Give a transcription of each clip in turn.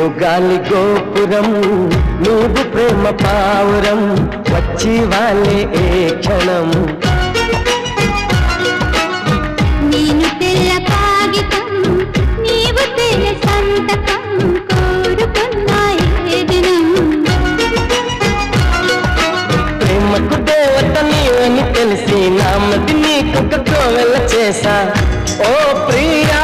నేను గాలి గోపురం నువ్వు ప్రేమ పావురం వచ్చి వాళ్ళే ఏ క్షణం నేను తెల్ల కాగితం నీవు తెల్ల సంతకం కోరుకున్నా ఏ దినం ప్రేమకు దేవత నీవని తెలిసి నామది నీకొక కోవెల చేసా ఓ ప్రియా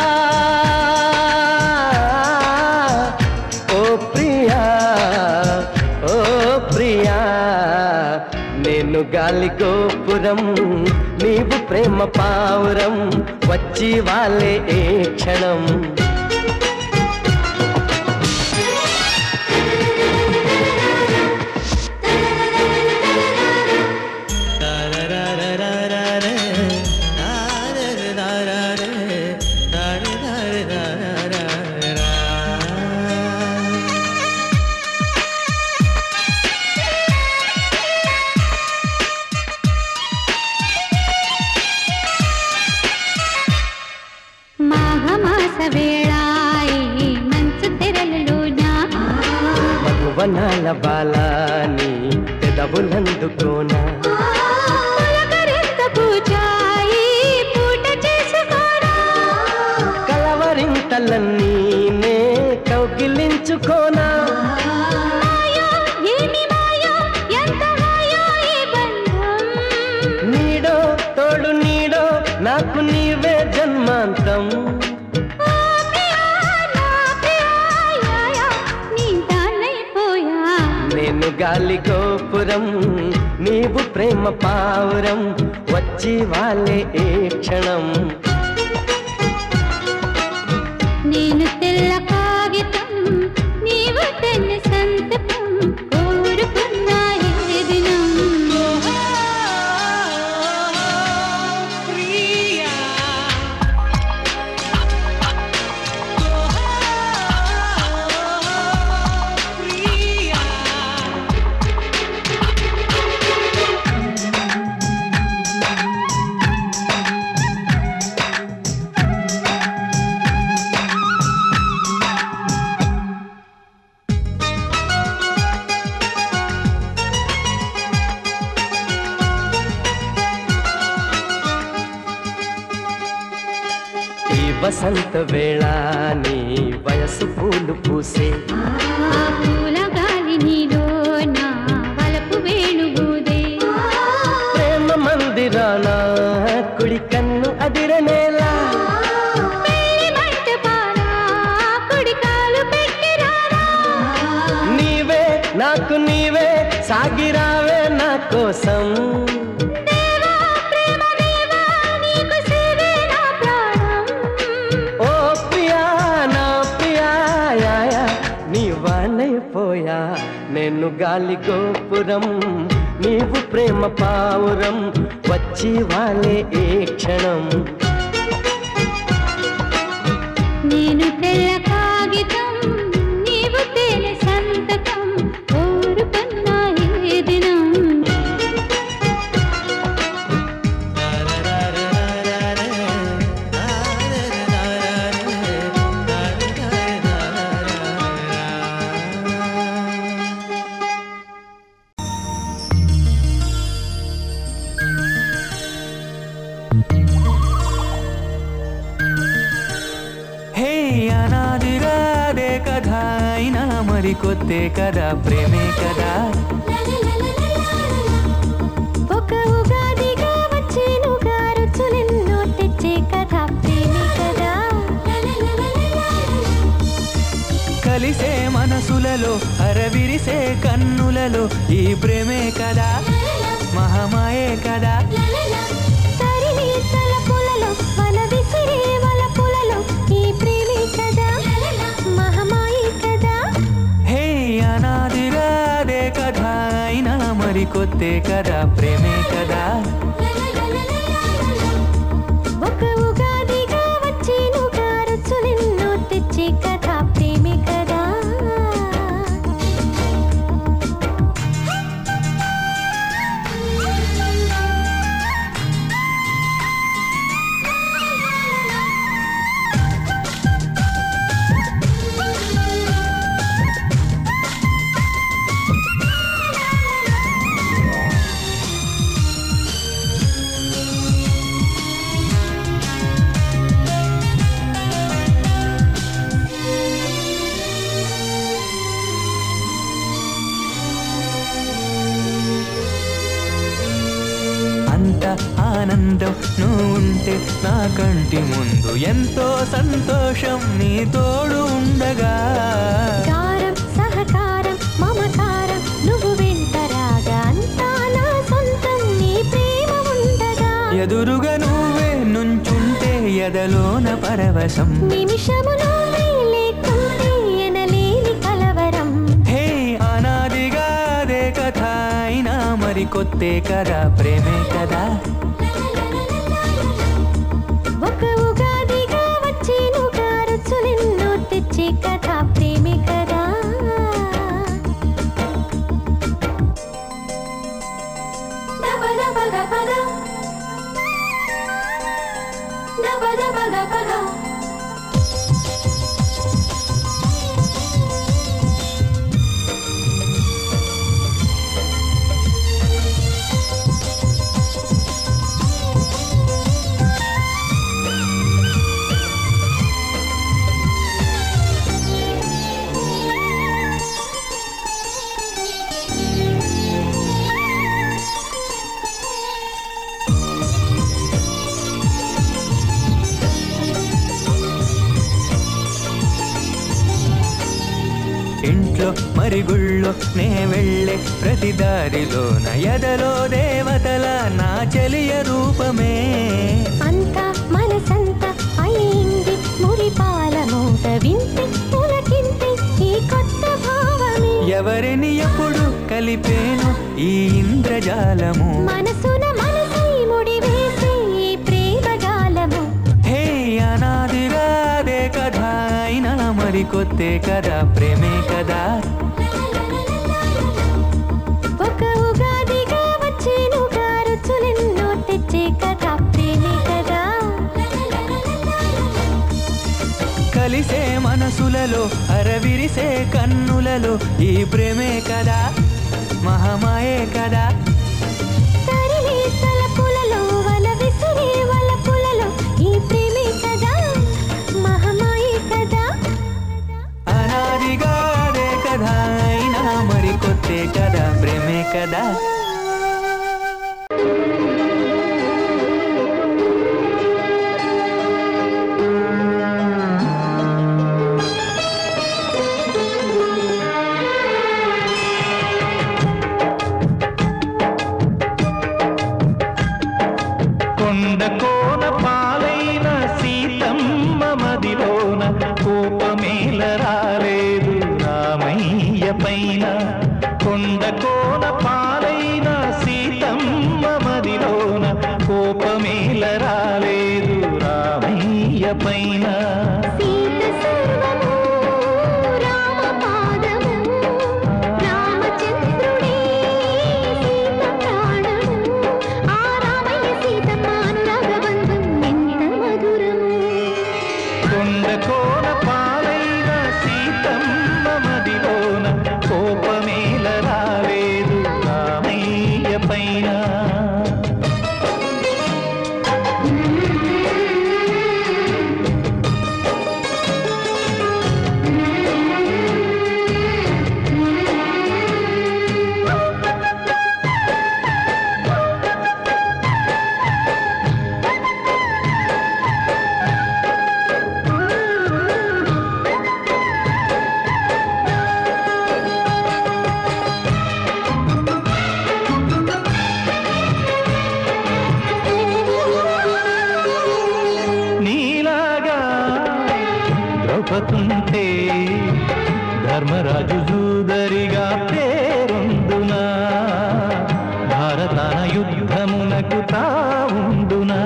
ఓ ప్రియా ఓ ప్రియా నేను గాలి గోపురం నీవు ప్రేమ పావురం వచ్చి వాళ్ళే ఏ క్షణం మాఘమాస వేళాయి మంచు తెరలలోన మధువనాల బాలాని పెదవులందుకోనా పులకరింత పూజాయి పూట చేసుకోరా కలవరింతలన్నీ నే కౌగిలించుకోనా మాయా ఏమి మాయా ఎంత మాయా ఈ బంధం నీడో తోడు నీడో నాకు నీవే జన్మాంతం ఓ ప్రియా నా ప్రియాయాయా నీ దానైపోయా నేను గాలి గోపురం నీవు ప్రేమ పావురం వచ్చి వాళ్ళే ఏ క్షణం నేను తెల్ల కాగితం నీవు తెల్ల సంతకం కోరుకున్నా ఏ దినం ఈ వసంత వేళ నీ వయసు పూలు పూసే ఆ పూల గాలి నీలో నా వలపు వేణుగూదే ప్రేమ మందిరాన కుడి కన్ను అదిరనేలా పెళ్లి మంటపాన కుడి కాలు పెట్టి రారా నీవే నాకు నీవే సాగిరావే నా కోసం దేవా ప్రేమ దేవా నీకు సేవే నా ప్రాణం ఓ ప్రియా నా ప్రియా యాయా నీ వానైపోయా నేను గాలి గోపురం నీవు ప్రేమ పావురం వచ్చి వాళ్ళే ఏ క్షణం నేను తెల్ల కాగితం నీవు తెల్ల సంతకం కోరుకున్నా ఏ దినం హే అనాదిరాదే కథ అయినా మరి కొత్తే కదా ప్రేమే కదా ఒక ఉగాదిగా వచ్చేనుగా రుచులెన్నో తెచ్చే కథ ప్రేమి కదా కలిసే మనసులలో అరవిరిసే కన్నులలో ఈ ప్రేమే కదా మహమాయే కదా తరిమి తలపులలో వల విసిరే వలపులలో ఈ ప్రేమి కదా మహమాయి కదా హే అనాదిరాదే కథ అయినా మరి కొత్తే కదా ప్రేమే కదా ఒక ఉగాదిగా వచ్చేనుగా రుచులెన్నో తెచ్చే కథ ప్రేమి కదా ఎంత ఆనందం నువ్వు ఉంటే నా కంటి ముందు ఎంతో సంతోషం నీ తోడు ఉండగా గారం సహకారం మమకారం నువ్వు వెంట రాగా అంతా నా సొంతం నీ ప్రేమ ఉండగా ఎదురుగా నువ్వే నుంచుంటే ఎదలోన పరవశం నిమిషము నువ్వే లేకుంటే ఎనలేని కలవరం హే అనాదిగా అదే కథ అయినా మరి కొత్తే కదా ప్రేమే కదా ఒక ఉగాదిగా వచ్చేనుగా రుచులెన్నో తెచ్చే కథ ప్రేమే కదా ఇంట్లో మరి గుళ్ళో నే వెళ్ళే ప్రతి దారిలోన ఎదలో దేవతల నా చెలియ రూపమే అంతా మనసంతా అయింది మురిపాల మూట వింటే పులకింతే ఈ కొత్త భావమే ఎవరిని ఎప్పుడు కలిపేను ఈ ఇంద్రజాలము మనసున మనసై ముడివేసే ఈ ప్రేమగాలము హే అనాదిగా అదే కథ అయినా మరి కొత్తే కదా ప్రేమే కదా ఒక ఉగాదిగా వచ్చేనుగా రుచులెన్నో తెచ్చే కథ ప్రేమే కదా కలిసే మనసులలో అరవిరిసే కన్నులలో ఈ ప్రేమే కదా మహమాయే కదా తరిమే తలపులలో వల విసిరే వలపులలో ఈ ప్రేమే కదా మహమాయే కదా అనాదిగా అదే కదా అయినా మరి కొత్తే కదా ప్రేమే కదా కొండ కోన పాలైన సీతమ్మ మదిలోన కోపమేల రాలేదు రామయ్య పైన కొండ కోన పాలైన సీతమ్మ మదిలోన కోపమేల రాలేదు రామయ్య పైన సీత సర్వము రామ పాదము రామచంద్రుడే సీత ప్రాణము ఆ రామయ్య సీతమ్మ అనురాగబంధం ఎంత మధురము కొండ కోన పాలైన సీతమ్మ మదిలోన కోపమేల రాలేదు రామయ్య పైన నీలాగా ద్రౌపదుంటే ధర్మరాజు జూదరిగా పేరొందునా భారతాన యుద్ధమునకు తావుండునా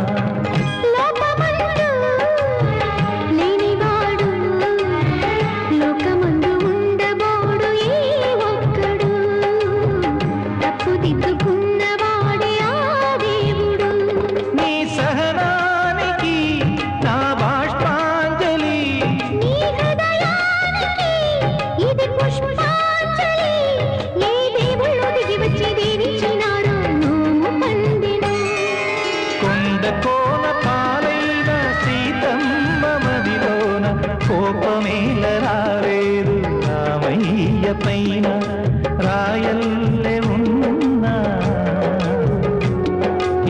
లోకమందు లేనివాడు లోకమందు ఉండబోడు ఈ ఒక్కడు తప్పు దిద్దుకున్నవాడే ఆ దేవుడు నీ సహనానికి నా బాష్పాంజలి నీ హృదయానికి ఇది పుష్పాంజలి ఏ దేవుళ్ళు దిగి వచ్చి దీవించినాడో నోము పందిన కొండ కోన పాలైన సీతమ్మ మదిలోన కోపమేల రాలేదు రామయ్య పైన రాయల్లే ఉన్నా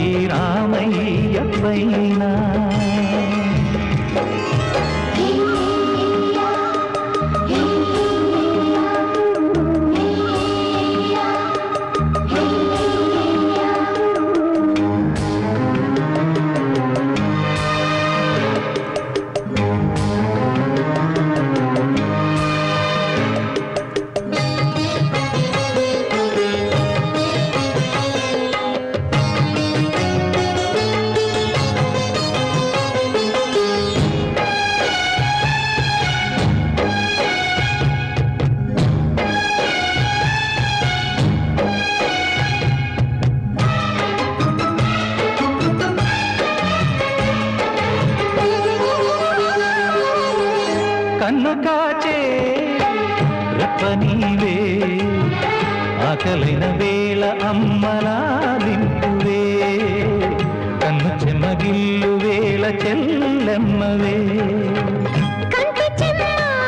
ఆకలైన వేళ అమ్మలాలింపువే కన్ను చెమ్మగిల్లు వేళ చెల్లెమ్మవే కంటి చెమ్మ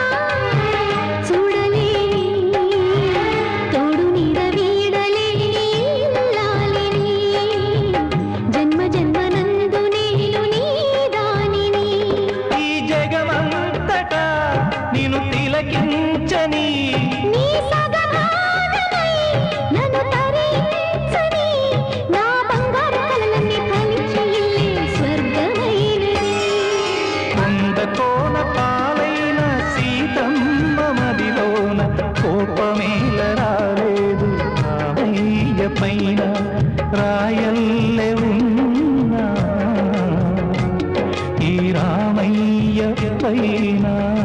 చూడలేని తోడు నీడ వీడలేని ఇల్లాలిని జన్మ జన్మనందు నేను నీ దానిని ఈ జగమంతటా నిన్ను తిలకించని నీ సగభాగమై నన్ను తరించని నా బంగారు కలలన్నీ ఫలించి ఇల్లే స్వర్గమైనది కొండ కోన పాలైన సీతమ్మ మదిలోన కోపమేల రాలేదు రామయ్య పైన రాయల్లె ఉన్నా ఈ రామయ్య పైన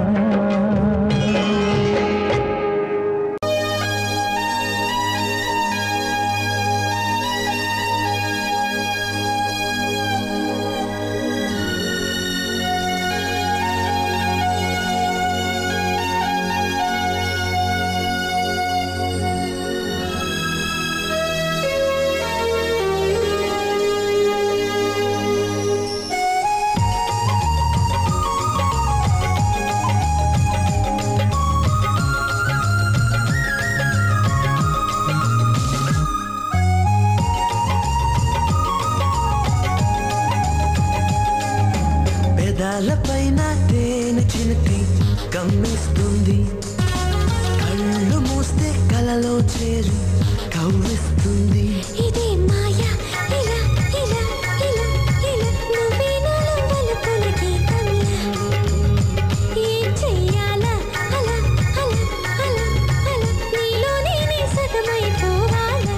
పెదాలపైన తేనె చినుకి కమ్మిస్తుంది కళ్ళు మూస్తే కలలో చేరి కవ్విస్తుంది ఇదే మాయా ఇలా ఇలా ఇలా ఇలా నువ్వే నాలో వలపుల గీతంలా ఏం చెయ్యాలా అలా అలా అలా అలా నీలో నేనే సగమైపోవాలా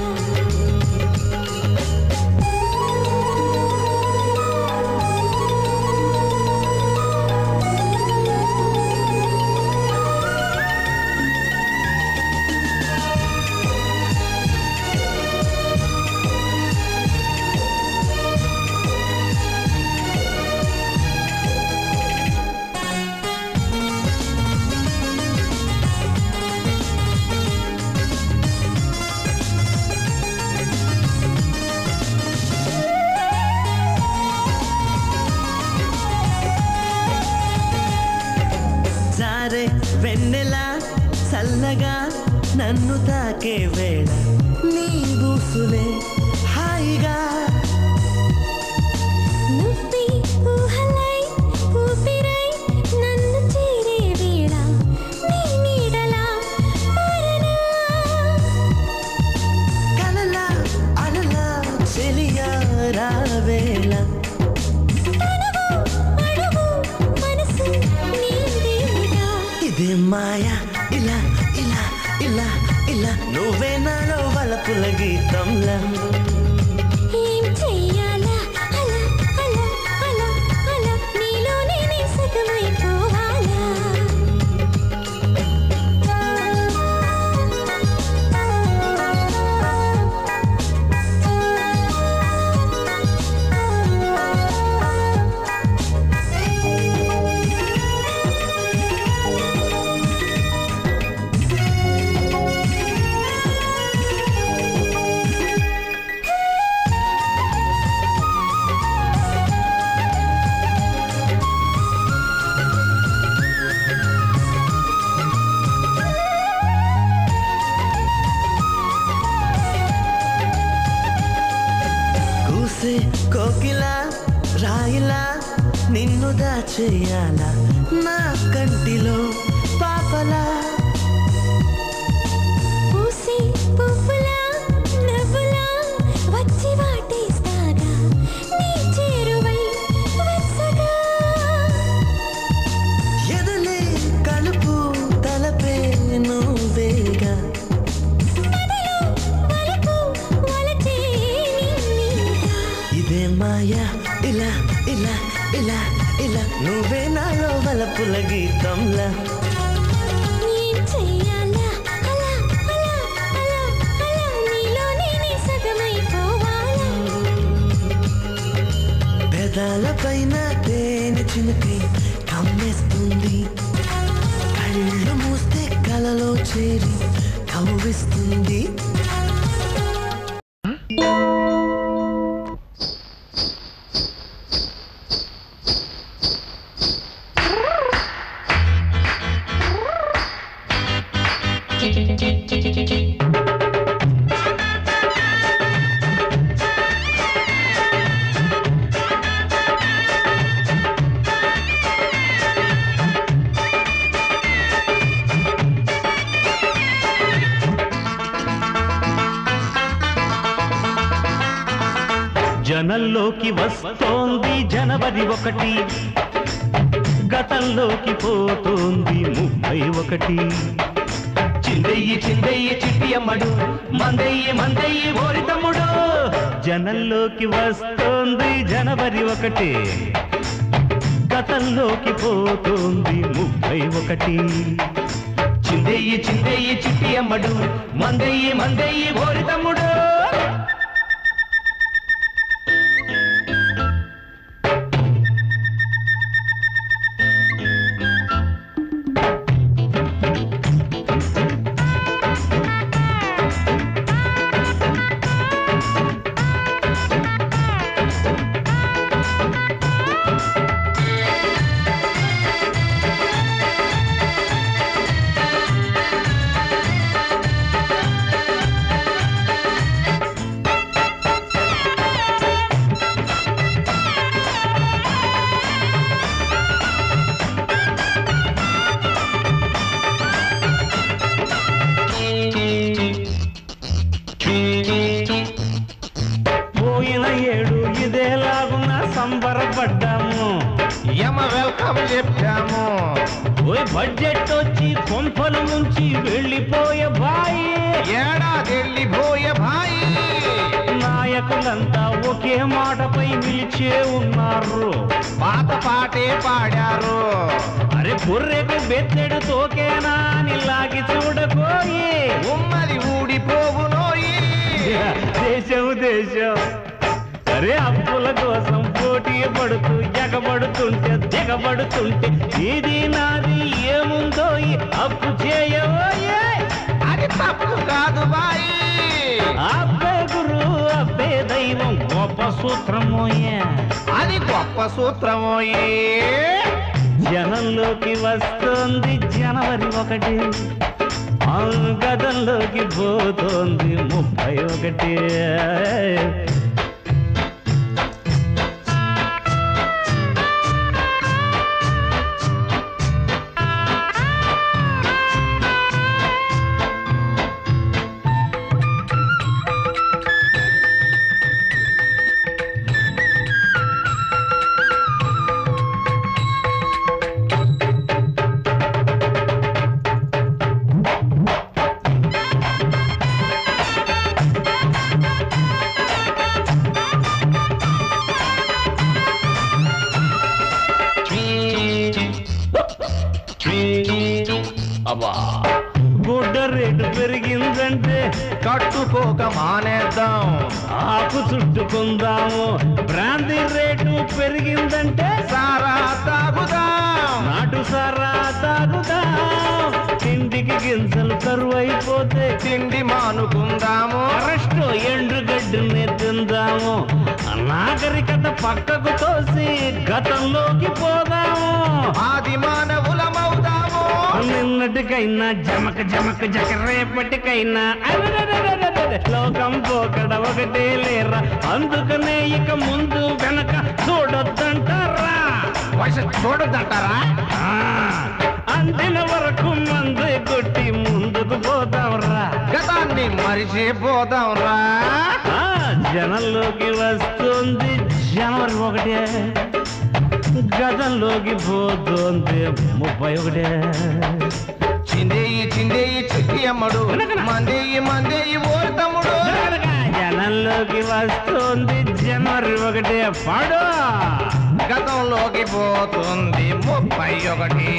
జారే వెన్నెలా చల్లగా నన్ను తాకే వేళ నీ బూసులే హాయిగా నువ్వే ఊహలై ఊపిరై నన్ను చేరే వేళ నీ నీడలా మారనా కలలా అలలా చెలియా రావేళ అడుగు మనసు నీదేగా ఇదే మాయా ఇలా ఇలా ఇలా ఇలా నువ్వే నాలో వలపుల గీతంలా ఏం చెయ్యాలా అలా అలా అలా అలా నీలో నేనే సగమైపోవాలా కూసే కోకిలా రాయిలా నిన్ను దాచేయాలా నా కంటిలో పాపలా పూసి పువ్వులా నవ్వులా వచ్చి వాటేస్తాగా నీ చేరువై వెచ్చగా ఎదలే కలుపు తలపే నువ్వేగా వలకు వలచే నిన్నీగా ఇదే మాయా ఇలా ఇలా ఇలా ఇలా నువ్వే నాలో వలపుల గీతంలా ఏం చెయ్యాలా అలా అలా అలా అలా నీలో నేనే సగమైపోవాలా పెదాలపైన తేనె చినుకై కమ్మేస్తుంది కళ్ళు మూస్తే కలలో చేరి కవ్విస్తుంది జనంలోకి వస్తోంది జనవరి ఒకటి గతంలోకి పోతోంది ముప్పై ఒకటి చిందయ్యి చిందయ్యి చిట్టి అమ్మడు మందయ్యి మందయ్యి ఓరి తమ్ముడు జనంలోకి వస్తోంది జనవరి ఒకటి గతంలోకి పోతోంది ముప్పై ఒకటి చిందయ్యి చిందయ్యి చిట్టి అమ్మడు మందయ్యి మందయ్యి ఓరి తమ్ముడు పోయిన ఏడు ఇదేలాగున సంబరపడ్డాము యమ వెల్కమ్ చెప్పాము ఓయ్ బడ్జెట్ వచ్చి కొంపలు ముంచి వెళ్ళిపోయే బాయి ఏడాది వెళ్ళిపోయే భాయి నాయకులంతా ఒకే మాటపై నిలిచే ఉన్నారు పాత పాటే పాడారు అరే బుర్రెకు బెత్తెడు తోకేనా అని లాగి చూడకోయి ఉమ్మది ఊడిపోవునోయి దేశం దేశం అరే అప్పుల కోసం పోటీ పడుతూ ఎగబడుతుంటే దిగబడుతుంటే ఇది నాది ఏముందో ఈ అప్పు చేయబోయే అది తప్పు కాదు బాయి అబ్బే గురు అబ్బే దైవం గొప్ప సూత్రమోయే అది గొప్ప సూత్రమోయి జనంలోకి వస్తోంది జనవరి ఒకటి ఆ గదంలోకి పోతోంది ముప్పై ఒకటి గుడ్డ రేటు పెరిగిందంటే కట్టుకోక మానేద్దాం ఆకు చుట్టుకుందాము బ్రాంతి రేటు పెరిగిందంటే సారా తాగుదాం నాటు సారా తాగుదాం తిండికి గింజలు కరువైపోతే తిండి మానుకుందాము అరెస్ట్ ఎండుగడ్డిని తిందాము నాగరికత పక్కకు తోసి గతంలోకి పోదాము ఆది మానవులమవుదాము నిన్నటికైనా జమక జమక జక రేపటికైనా అరెరెరెరెరెరె. లోకం పోకడ ఒకటే లేరా అందుకనే ఇక ముందు వెనక చూడొద్దంటారా వయసు చూడొద్దంటారా ఆ, అందిన వరకు మందు కొట్టి ముందుకు పోదాంరా గతాన్ని మరిచిపోదాం రా ఆ, జనంలోకి వస్తుంది జనవరి ఒకటే గతంలోకి పోతుంది ముప్పై ఒకటే చిందేయి చిందేయి చిట్టి అమ్మడు మందేయి మందేయి ఓరి తమ్ముడు జనంలోకి వస్తుంది జనవరి ఒకటే పాడు గతంలోకి పోతుంది ముప్పై ఒకటి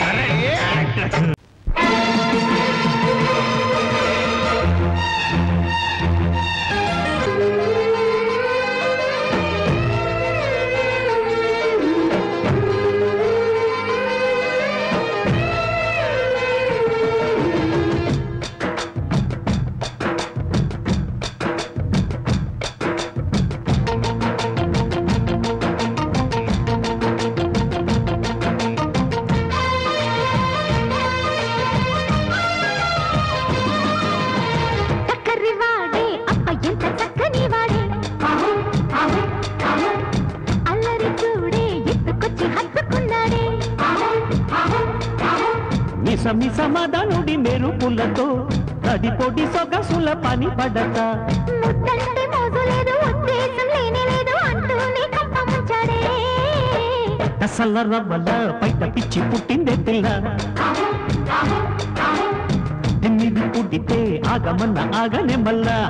చక్కరి వాడే అప్ప ఎంత చక్కని వాడే అల్లరి చూడే ఎత్తుకొచ్చి హత్తుకున్నాడే మిస మిస మదనుడి మెరుపులతో తడిపొడి సొగసుల పని పడతా ముద్దంటే మోజు లేదు ఉద్దేశం లేనే లేదు అంత అసల రవ్వల బయట పిచ్చి పుట్టిందే పిల్ల తిమ్మిది పుట్టితే ఆగమన్న ఆగనే మల్లా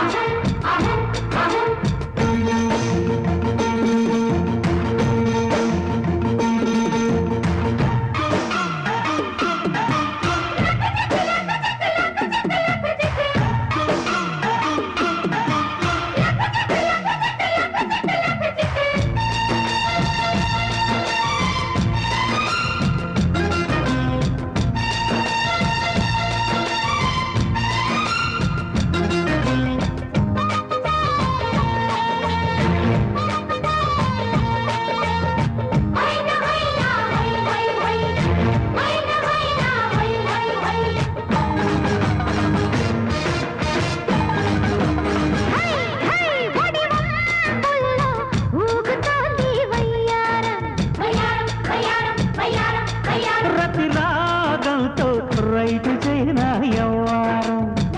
ప్రతి రాగంతో రైతు చేయనా యవ్వారం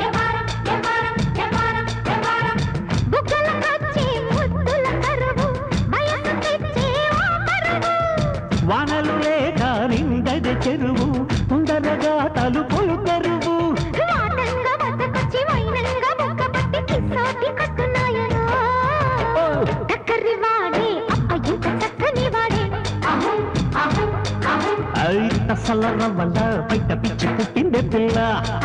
వానలు లేక నిండది చెరువు తొందరగా తలుపులు తెరువు అసల రవ్వల బయట పిచ్చి పుట్టిందే పిల్ల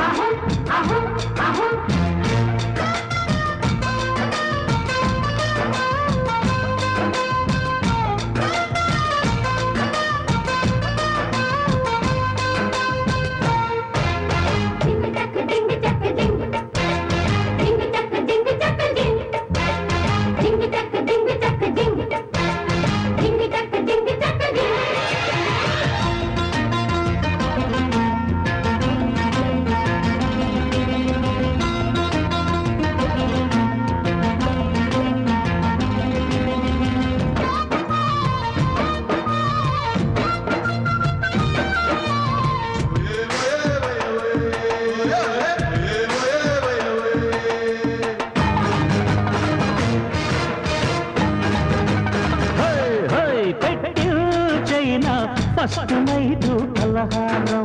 హై, హై, పెట్టించైనా ఫస్ట్ నైటు పలహారం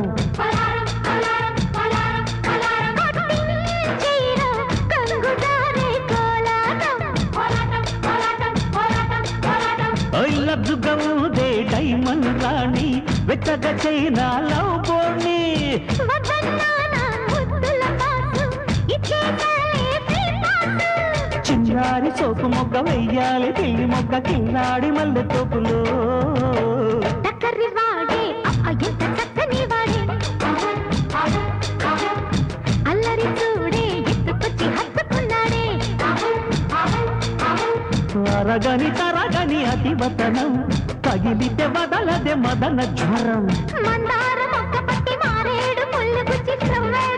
లబ్జుగా ఉందే డైమండ్ రాణి వెచ్చగా చైనా లవ్ బోర్ని చిన్నారి సోపు మొగ్గ వెయ్యాలి పిల్లి మొగ్గ కిన్నాడి మల్లె తోపులో అరగని తరగని అతివతనం తగిలితే వదలదే మదన జ్వరం మందార మొక్క పట్టి మారేడు ముళ్ళు గుచ్చి